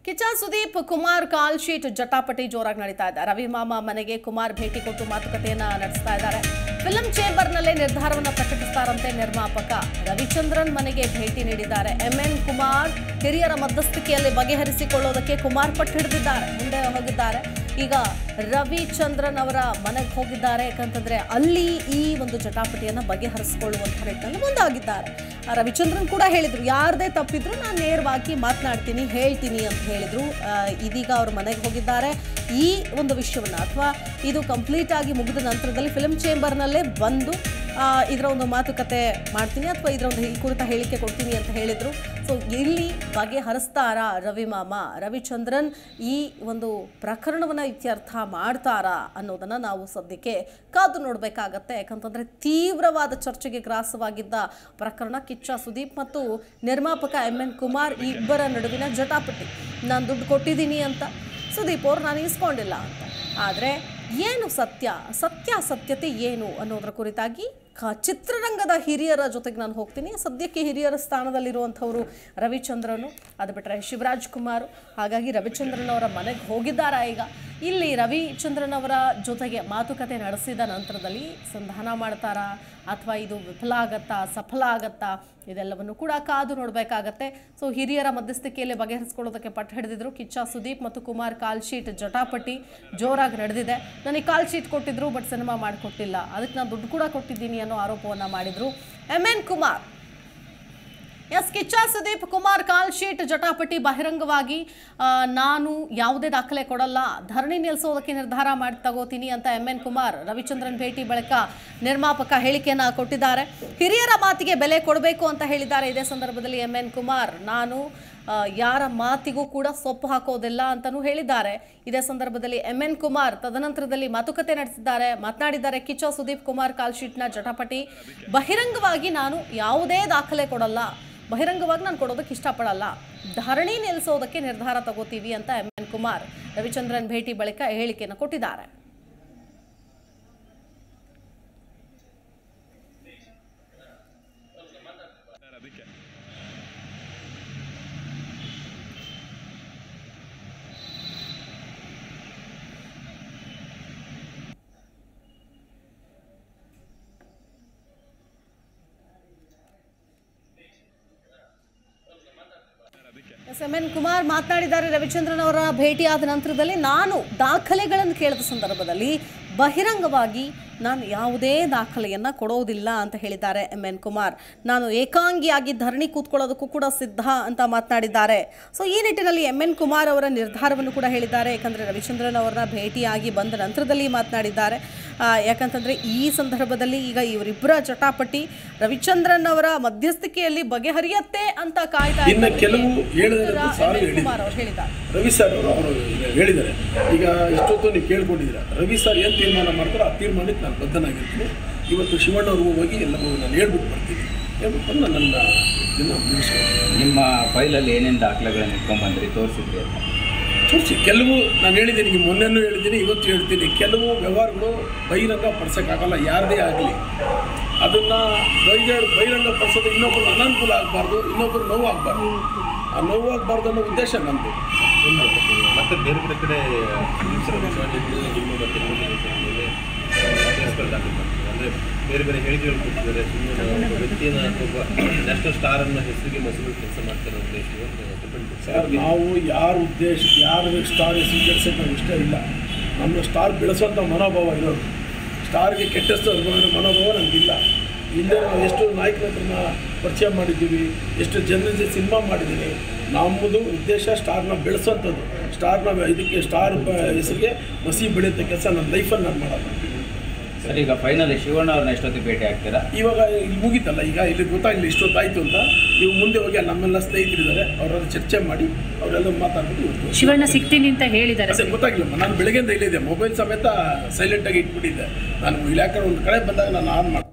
Kichcha Sudeep Kumar call sheet ಜಟಾಪಟಿ ಜೋರಾಗಿ ನಡೀತಾ ಇದೆ ರವಿ ಮಾಮ ಮನೆಗೆ ಕುಮಾರ್ ಭೇಟಿ ಕೊಟ್ಟು ಮಾತುಕತೆಯನ್ನ ನಡೆಸ್ತಾ ಇದ್ದಾರೆ ಫಿಲ್ಮ್ ಚೇಂಬರ್ನಲ್ಲೇ ನಿರ್ಧಾರವನ್ನ ಪ್ರಕಟಿಸ್ತಾರಂತೆ ನಿರ್ಮಾಪಕ ರವಿಚಂದ್ರನ್ ಮನೆಗೆ ಭೇಟಿ ನೀಡಿದ್ದಾರೆ ಎಂಎನ್ ಕುಮಾರ್ ಹಿರಿಯರ ಮಧ್ಯಸ್ಥಿಕೆಯಲ್ಲಿ ಬಗೆಹರಿಸಿಕೊಳ್ಳೋದಕ್ಕೆ ಕುಮಾರ್ ಪಟ್ಟು ಹಿಡಿದಿದ್ದಾರೆ ಮುಂದೆ ಹೋಗಿದ್ದಾರೆ ಈಗ ರವಿಚಂದ್ರನ್ ಅವರ ಮನೆಗೆ ಹೋಗಿದ್ದಾರೆ ಯಾಕಂತಂದ್ರೆ ಅಲ್ಲಿ ಈ ಒಂದು ಜಟಾಪಟಿಯನ್ನ ಬಗೆಹರಿಸಿಕೊಳ್ಳುವಂಥ ನಿಟ್ಟಿನಲ್ಲಿ ಮುಂದಾಗಿದ್ದಾರೆ ಆ ರವಿಚಂದ್ರನ್ ಕೂಡ ಹೇಳಿದ್ರು ಯಾರದೇ ತಪ್ಪಿದ್ರು ನಾನು ನೇರವಾಗಿ ಮಾತನಾಡ್ತೀನಿ ಹೇಳ್ತೀನಿ ಅಂತ ಹೇಳಿದ್ರು ಆ, ಇದೀಗ ಅವ್ರ ಮನೆಗೆ ಹೋಗಿದ್ದಾರೆ ಈ ಒಂದು ವಿಷಯವನ್ನ ಅಥವಾ ಇದು ಕಂಪ್ಲೀಟ್ ಆಗಿ ಮುಗಿದ ನಂತರದಲ್ಲಿ ಫಿಲ್ಮ್ ಚೇಂಬರ್ನಲ್ಲೇ ಬಂದು ಆ, ಇದರ ಒಂದು ಮಾತುಕತೆ ಮಾಡ್ತೀನಿ ಅಥವಾ ಇದರ ಒಂದು ಈ ಕುರಿತ ಹೇಳಿಕೆ ಕೊಡ್ತೀನಿ ಅಂತ ಹೇಳಿದ್ರು ಸೊ ಇಲ್ಲಿ ಬಗೆಹರಿಸ್ತಾರ ರವಿ ಮಾಮ ರವಿಚಂದ್ರನ್ ಈ ಒಂದು ಪ್ರಕರಣವನ್ನ ಇತ್ಯರ್ಥ ಮಾಡ್ತಾರಾ ಅನ್ನೋದನ್ನ ನಾವು ಸದ್ಯಕ್ಕೆ ಕಾದು ನೋಡಬೇಕಾಗತ್ತೆ ಯಾಕಂತಂದ್ರೆ ತೀವ್ರವಾದ ಚರ್ಚೆಗೆ ಗ್ರಾಸವಾಗಿದ್ದ ಪ್ರಕರಣ ಕಿಚ್ಚ ಸುದೀಪ್ ಮತ್ತು ನಿರ್ಮಾಪಕ ಎಂ ಎನ್ ಕುಮಾರ್ ಈ ಇಬ್ಬರ ನಡುವಿನ ಜಟಾಪಟಿ ನಾನು ದುಡ್ಡು ಕೊಟ್ಟಿದ್ದೀನಿ ಅಂತ ಸುದೀಪ್ ಅವ್ರು ನಾನು ಇಸ್ಕೊಂಡಿಲ್ಲ ಅಂತ ಆದರೆ ಏನು ಸತ್ಯ ಸತ್ಯಾಸತ್ಯತೆ ಏನು ಅನ್ನೋದರ ಕುರಿತಾಗಿ ಕ- ಚಿತ್ರರಂಗದ ಹಿರಿಯರ ಜೊತೆಗೆ ನಾನು ಹೋಗ್ತೀನಿ ಸದ್ಯಕ್ಕೆ ಹಿರಿಯರ ಸ್ಥಾನದಲ್ಲಿರುವಂಥವರು ರವಿಚಂದ್ರನು ಅದು ಬಿಟ್ಟರೆ ಶಿವರಾಜ್ ಕುಮಾರ್ ಹಾಗಾಗಿ ರವಿಚಂದ್ರನ್ ಅವರ ಮನೆಗೆ ಹೋಗಿದ್ದಾರಾ ಈಗ ಇಲ್ಲಿ ರವಿಚಂದ್ರನ್ ಅವರ ಜೊತೆಗೆ ಮಾತುಕತೆ ನಡೆಸಿದ ನಂತರದಲ್ಲಿ ಸಂಧಾನ ಮಾಡ್ತಾರಾ ಅಥವಾ ಇದು ವಿಫಲ ಆಗತ್ತಾ ಸಫಲ ಆಗತ್ತಾ ಇದೆಲ್ಲವನ್ನು ಕೂಡ ಕಾದು ನೋಡಬೇಕಾಗತ್ತೆ ಸೊ ಹಿರಿಯರ ಮಧ್ಯಸ್ಥಿಕೆಯಲ್ಲಿ ಬಗೆಹರಿಸ್ಕೊಳ್ಳೋದಕ್ಕೆ ಪಟ್ಟು ಹಿಡಿದಿದ್ರು ಕಿಚ್ಚ ಸುದೀಪ್ ಮತ್ತು ಕುಮಾರ್ ಕಾಲ್ ಶೀಟ್ ಜಟಾಪಟಿ ಜೋರಾಗಿ ನಡೆದಿದೆ ನನಗೆ ಕಾಲ್ ಶೀಟ್ ಕೊಟ್ಟಿದ್ರು ಬಟ್ ಸಿನಿಮಾ ಮಾಡಿಕೊಟ್ಟಿಲ್ಲ ಅದಕ್ಕೆ ನಾನು ದುಡ್ಡು ಕೂಡ ಕೊಟ್ಟಿದ್ದೀನಿ ಅನ್ನೋ ಆರೋಪವನ್ನು ಮಾಡಿದ್ರು M N Kumar S Kichcha Sudeep Kumar call sheet ಜಟಾಪಟಿ ಬಹಿರಂಗವಾಗಿ ಆ, ನಾನು ಯಾವುದೇ ದಾಖಲೆ ಕೊಡಲ್ಲ ಧರಣಿ ನಿಲ್ಲಿಸೋದಕ್ಕೆ ನಿರ್ಧಾರ ಮಾಡಿ ತಗೋತೀನಿ ಅಂತ ಎಂ ಎನ್ ಕುಮಾರ್ ರವಿಚಂದ್ರನ್ ಭೇಟಿ ಬಳಿಕ ನಿರ್ಮಾಪಕ ಹೇಳಿಕೆಯನ್ನ ಕೊಟ್ಟಿದ್ದಾರೆ ಹಿರಿಯರ ಮಾತಿಗೆ ಬೆಲೆ ಕೊಡಬೇಕು ಅಂತ ಹೇಳಿದ್ದಾರೆ ಇದೇ ಸಂದರ್ಭದಲ್ಲಿ ಎಂ ಎನ್ ಕುಮಾರ್ ನಾನು ಆ, ಯಾರ ಮಾತಿಗೂ ಕೂಡ ಸೊಪ್ಪು ಹಾಕೋದಿಲ್ಲ ಅಂತಲೂ ಹೇಳಿದ್ದಾರೆ ಇದೇ ಸಂದರ್ಭದಲ್ಲಿ ಎಂ ಎನ್ ಕುಮಾರ್ ತದನಂತರದಲ್ಲಿ ಮಾತುಕತೆ ನಡೆಸಿದ್ದಾರೆ ಮಾತನಾಡಿದ್ದಾರೆ ಕಿಚ್ಚ ಸುದೀಪ್ ಕುಮಾರ್ ಕಾಲ್ ಶೀಟ್ನ ಜಟಾಪಟಿ ಬಹಿರಂಗವಾಗಿ ನಾನು ಯಾವುದೇ ದಾಖಲೆ ಕೊಡಲ್ಲ ಬಹಿರಂಗವಾಗಿ ನಾನು ಕೊಡೋದಕ್ಕೆ ಇಷ್ಟಪಡಲ್ಲ ಧರಣಿ ನಿಲ್ಲಿಸೋದಕ್ಕೆ ನಿರ್ಧಾರ ತಗೋತೀವಿ ಅಂತ ಎಂ ಎನ್ ಕುಮಾರ್ ರವಿಚಂದ್ರನ್ ಭೇಟಿ ಬಳಿಕ ಹೇಳಿಕೆಯನ್ನು ಕೊಟ್ಟಿದ್ದಾರೆ ಎಸ್ ಎಂ ಎನ್ ಕುಮಾರ್ ಮಾತನಾಡಿದ್ದಾರೆ ರವಿಚಂದ್ರನ್ ಅವರ ಭೇಟಿಯಾದ ನಂತರದಲ್ಲಿ ನಾನು ದಾಖಲೆಗಳನ್ನು ಕೇಳಿದ ಸಂದರ್ಭದಲ್ಲಿ ಬಹಿರಂಗವಾಗಿ ನಾನು ಯಾವುದೇ ದಾಖಲೆಯನ್ನು ಕೊಡೋದಿಲ್ಲ ಅಂತ ಹೇಳಿದ್ದಾರೆ ಎಂ ಎನ್ ಕುಮಾರ್ ನಾನು ಏಕಾಂಗಿಯಾಗಿ ಧರಣಿ ಕೂತ್ಕೊಳ್ಳೋದಕ್ಕೂ ಕೂಡ ಸಿದ್ಧ ಅಂತ ಮಾತನಾಡಿದ್ದಾರೆ ಸೊ ಈ ನಿಟ್ಟಿನಲ್ಲಿ ಎಂ ಎನ್ ಕುಮಾರ್ ಅವರ ನಿರ್ಧಾರವನ್ನು ಕೂಡ ಹೇಳಿದ್ದಾರೆ ಯಾಕಂದರೆ ರವಿಚಂದ್ರನ್ ಅವರನ್ನ ಭೇಟಿಯಾಗಿ ಬಂದ ನಂತರದಲ್ಲಿ ಮಾತನಾಡಿದ್ದಾರೆ ಆ, ಯಾಕಂತಂದ್ರೆ ಈ ಸಂದರ್ಭದಲ್ಲಿ ಈಗ ಇವರಿಬ್ಬರ ಜಟಾಪಟಿ ರವಿಚಂದ್ರನ್ ಅವರ ಮಧ್ಯಸ್ಥಿಕೆಯಲ್ಲಿ ಬಗೆಹರಿಯತ್ತೆ ಅಂತ ಕಾಯ್ತಾ ಇನ್ನು ಇದ್ದಾರೆ. ಕೆಲವು ಹೇಳಿದ್ರೆ ಉತ್ತರ ಸಾಲು ಎಂ ಎನ್ ಹೇಳಿದ್ದಾರೆ. ಕುಮಾರ್ ಅವರು ಹೇಳಿದ್ದಾರೆ ರವಿ ಸರ್ ಅವರು ಅವರು ಹೇಳಿದ್ದಾರೆ ಈಗ ಇಷ್ಟೊತ್ತು ನೀವು ಕೇಳ್ಕೊಂಡಿದ್ದೀರಾ ರವಿ ಸರ್ ಏನು ತೀರ್ಮಾನ ಮಾಡ್ತಾರೋ ಆ ತೀರ್ಮಾನಕ್ಕೆ ನಾನು ಬದ್ಧನಾಗಿರ್ತೀನಿ ಇವತ್ತು ಶಿವಣ್ಣವ್ರಿಗೂ ಹೋಗಿ ಎಲ್ಲವೂ ನಾನು ಹೇಳ್ಬಿಟ್ಟು ಬರ್ತೀನಿ ಹೇಳ್ಬಿಟ್ಟು ನಾನು ನನ್ನ ಇದನ್ನು ಮುಗಿಸ್ಕೊಂಡು ನಿಮ್ಮ ಫೈಲಲ್ಲಿ ಏನೇನು ದಾಖಲೆಗಳನ್ನು ಇಟ್ಕೊಂಡ್ಬಂದ್ರಿ ತೋರಿಸಿದ್ರಿ ಅಂತ ತೋರಿಸಿ ಕೆಲವು ನಾನು ಹೇಳಿದ್ದೀನಿ ಈಗ ಮೊನ್ನೆನೂ ಹೇಳಿದ್ದೀನಿ ಇವತ್ತು ಹೇಳ್ತೀನಿ ಕೆಲವು ವ್ಯವಹಾರಗಳು ಬಹಿರಂಗ ಪಡಿಸೋಕ್ಕಾಗಲ್ಲ ಯಾರದೇ ಆಗಲಿ ಅದನ್ನು ಬಹಿರಂಗ ಬಹಿರಂಗ ಪಡಿಸೋದು ಇನ್ನೊಬ್ಬರು ಅನಾನುಕೂಲ ಆಗಬಾರ್ದು ಇನ್ನೊಬ್ಬರು ನೋವು ಆಗಬಾರ್ದು ಆ ನೋವು ಆಗಬಾರ್ದು ಅನ್ನೋ ಉದ್ದೇಶ ನಂದು ಮತ್ತೆ ಬೇರೆ ಬೇರೆ ಕಡೆ ಹಿಂಸರ ವಿಷಯದಲ್ಲಿ ನಿಮ್ಮ ಮತ್ತು ನಿಮ್ಮ ದೇಶದ ಮೇಲೆ ಕೇಸ್ಗಳಾಗಿರ್ತದೆ ಅಂದರೆ ಬೇರೆ ಬೇರೆ ಹೇಳಿಕೆಗಳು ಕೊಟ್ಟಿದ್ದಾರೆ ಸುಮ್ಮನೆ ಒಬ್ಬ ವ್ಯಕ್ತಿಯನ್ನು ಒಬ್ಬ ನ್ಯಾಷನಲ್ ಸ್ಟಾರನ್ನು ಹೆಸರಿಗೆ ಮಸೂರು ಕೆಲಸ ಮಾಡ್ತಾರೆ ಉದ್ದೇಶ ಡಿಪೆಂಡ್ ಸರ್ ನಾವು ಯಾರ ಉದ್ದೇಶ ಯಾರ ಸ್ಟಾರ್ ಹೆಸರು ಕೆಲ್ಸಕ್ಕೆ ನಾವು ಇಷ್ಟ ಇಲ್ಲ ನಮ್ಮ ಸ್ಟಾರ್ ಬೆಳೆಸೋಂಥ ಮನೋಭಾವ ಇರೋದು ಸ್ಟಾರ್ಗೆ ಕೆಟ್ಟಷ್ಟು ಅನುಭವ ಮನೋಭಾವ ನಮಗಿಲ್ಲ ಹಿಂದೆ ನಾವು ಎಷ್ಟು ನಾಯಕರ ಹತ್ರನ ಪರಿಚಯ ಮಾಡಿದ್ದೀವಿ ಎಷ್ಟು ಜನರ ಜೊತೆ ಸಿನಿಮಾ ಮಾಡಿದ್ದೀನಿ ನಮ್ಮದು ಉದ್ದೇಶ ಸ್ಟಾರ್ನ ಬೆಳೆಸೋಂಥದ್ದು ಸ್ಟಾರ್ನ ಇದಕ್ಕೆ ಸ್ಟಾರ್ ಬ- ಹೆಸರಿಗೆ ಮಸಿ ಬೆಳೆಯುವಂಥ ಕೆಲಸ ನನ್ನ ಲೈಫಲ್ಲಿ ನಾನು ಮಾಡಲ್ಲ ಸರ್ ಈಗ ಫೈನಲಿ ಶಿವಣ್ಣ ಅವ್ರನ್ನ ಎಷ್ಟೊತ್ತಿಗೆ ಭೇಟಿ ಆಗ್ತೀರಾ ಇವಾಗ ಇಲ್ಲಿ ಮುಗೀತಲ್ಲ ಈಗ ಇಲ್ಲಿ ಗೊತ್ತಾಗಲಿ ಇಷ್ಟೊತ್ತಾಯಿತು ಅಂತ ನೀವು ಮುಂದೆ ಹೋಗಿ ಅಲ್ಲಿ ನಮ್ಮೆಲ್ಲ ಸ್ನೇಹಿತರಿದ್ದಾರೆ ಅವರೆಲ್ಲ ಚರ್ಚೆ ಮಾಡಿ ಅವರೆಲ್ಲ ಮಾತಾಡ್ಬಿಟ್ಟು ಇವತ್ತು ಶಿವಣ್ಣ ಸಿಗ್ತೀನಿ ಅಂತ ಹೇಳಿದ್ದಾರೆ ಅದೇ ಗೊತ್ತಾಗಿಲ್ಲಮ್ಮ ನಾನು ಬೆಳಗ್ಗೆಯಿಂದ ಇಲ್ಲಿದೆ ಮೊಬೈಲ್ ಸಮೇತ ಸೈಲೆಂಟಾಗಿ ಇಟ್ಬಿಟ್ಟಿದ್ದೆ ನಾನು ಇಲಾಖೆ ಒಂದು ಕಡೆ ಬಂದಾಗ ನಾನು ಆನ್ ಮಾಡಿ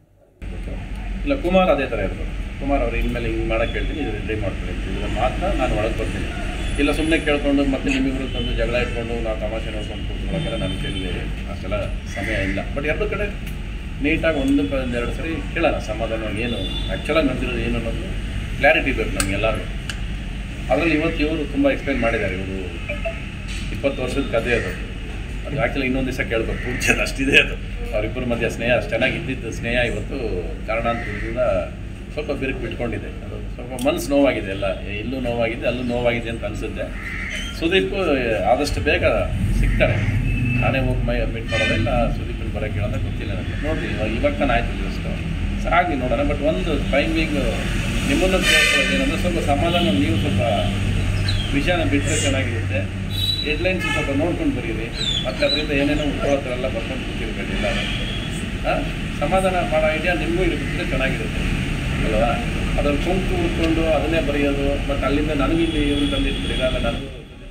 ಇಲ್ಲ ಕುಮಾರ್ ಅದೇ ಥರ ಇರ್ಬೋದು ಕುಮಾರ್ ಅವರು ಇನ್ಮೇಲೆ ಹಿಂಗೆ ಮಾಡಕ್ಕೆ ಹೇಳ್ತೀನಿ ಇದು ರೆಡಿ ಮಾಡ್ತೀನಿ ಇದನ್ನು ಮಾತ್ರ ನಾನು ಒಳಗೆ ಬರ್ತೀನಿ ಇಲ್ಲ ಸುಮ್ಮನೆ ಕೇಳ್ಕೊಂಡು ಮತ್ತೆ ನಿಮ್ಮಿಬ್ರು ತಂದು ಜಗಳ ಇಟ್ಕೊಂಡು ನಾವು ತಮಾಷೆ ನೋಡ್ಕೊಂಡು ಕೂತ್ಕೊಳ್ಳೋಕೆಲ್ಲ ನನ್ನ ಕೈಲಿ ಅಷ್ಟೆಲ್ಲ ಸಮಯ ಇಲ್ಲ ಬಟ್ ಎರಡು ಕಡೆ ನೀಟಾಗಿ ಒಂದಕ್ಕೆ ಒಂದು ಎರಡು ಸರಿ ಕೇಳೋಣ ಸಮಾಧಾನವಾಗಿ ಏನು ಆ್ಯಕ್ಚುಲಾಗಿ ನಡೆದಿರೋದು ಏನು ಅನ್ನೋದು ಕ್ಲಾರಿಟಿ ಬೇಕು ನಮಗೆಲ್ಲರಿಗೂ ಅದರಲ್ಲಿ ಇವತ್ತು ಇವರು ತುಂಬ ಎಕ್ಸ್ಪ್ಲೈನ್ ಮಾಡಿದ್ದಾರೆ ಇವರು ಇಪ್ಪತ್ತು ವರ್ಷದ ಕಥೆ ಅದು ಅದು ಆ್ಯಕ್ಚುಲಿ ಇನ್ನೊಂದು ದಿವಸ ಕೇಳ್ಬೇಕು ಪೂರ್ತಿ ಅದು ಅಷ್ಟಿದೆ ಅದು ಅವರಿಬ್ಬರ ಮಧ್ಯೆ ಸ್ನೇಹ ಅಷ್ಟು ಚೆನ್ನಾಗಿ ಇದ್ದಿದ್ದು ಸ್ನೇಹ ಇವತ್ತು ಕಾರಣಾಂತರದಿಂದ ಸ್ವಲ್ಪ ಬಿರುಕು ಬಿಟ್ಕೊಂಡಿದೆ ಅದು ಸ್ವಲ್ಪ ಮನಸ್ಸು ನೋವಾಗಿದೆ ಎಲ್ಲ ಇಲ್ಲೂ ನೋವಾಗಿದೆ ಅಲ್ಲೂ ನೋವಾಗಿದೆ ಅಂತ ಅನಿಸುತ್ತೆ ಸುದೀಪ್ ಆದಷ್ಟು ಬೇಗ ಸಿಗ್ತಾರೆ ನಾನೇ ಹೋಗಿ ಮೈ ಮೀಟ್ ಮಾಡೋದಿಲ್ಲ ಸುದೀಪಲ್ಲಿ ಬರೋಕ್ಕೆ ಹೇಳೋದ ಗೊತ್ತಿಲ್ಲ ನನಗೆ ನೋಡ್ರಿ ಇವಾಗ ಇವಾಗ ತಾನು ಆಯ್ತು ಜಸ್ಟ್ ಸಾಗಿ ನೋಡೋಣ ಬಟ್ ಒಂದು ಟೈಮಿಂಗ್ ನಿಮ್ಮನ್ನು ಕೇಳ್ಕೊಳ್ಳೋದು ಏನಂದ್ರೆ ಸ್ವಲ್ಪ ಸಮಾಧಾನ ನೀವು ಸ್ವಲ್ಪ ವಿಷಯನ ಬಿಟ್ಟರೆ ಚೆನ್ನಾಗಿರುತ್ತೆ ಹೆಡ್ಲೈನ್ಸ್ ಸ್ವಲ್ಪ ನೋಡ್ಕೊಂಡು ಬರೀರಿ ಮತ್ತು ಅದರಿಂದ ಏನೇನೋ ಉಳ್ಕೊಳ್ಳೋದ್ರೆಲ್ಲ ಬರ್ಕೊಂಡು ಕೂತಿರ್ಬೇಡಿ ಎಲ್ಲರೂ ಹಾಂ ಸಮಾಧಾನ ಮಾಡೋ ಐಡಿಯಾ ನಿಮಗೂ ಇರ್ಬಿಟ್ರೆ ಚೆನ್ನಾಗಿರುತ್ತೆ ಅಲ್ವಾ ಅದ್ರಲ್ಲಿ ಕುಂಕು ಉಳ್ಕೊಂಡು ಅದನ್ನೇ ಬರೆಯೋದು ಮತ್ತು ಅಲ್ಲಿಂದ ನನಗೆ ಇಲ್ಲಿ ಇವ್ರು ತಂದಿಟ್ಬಿಡಿ ಇಲ್ಲ ನನಗೂ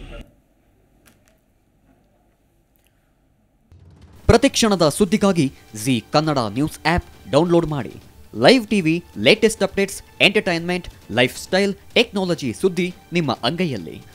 ಪ್ರತಿಕ್ಷಣದ ಸುದ್ದಿಗಾಗಿ Zee Kannada news app download ಮಾಡಿ live TV latest updates entertainment lifestyle technology ಸುದ್ದಿ ನಿಮ್ಮ ಅಂಗೈಯಲ್ಲಿ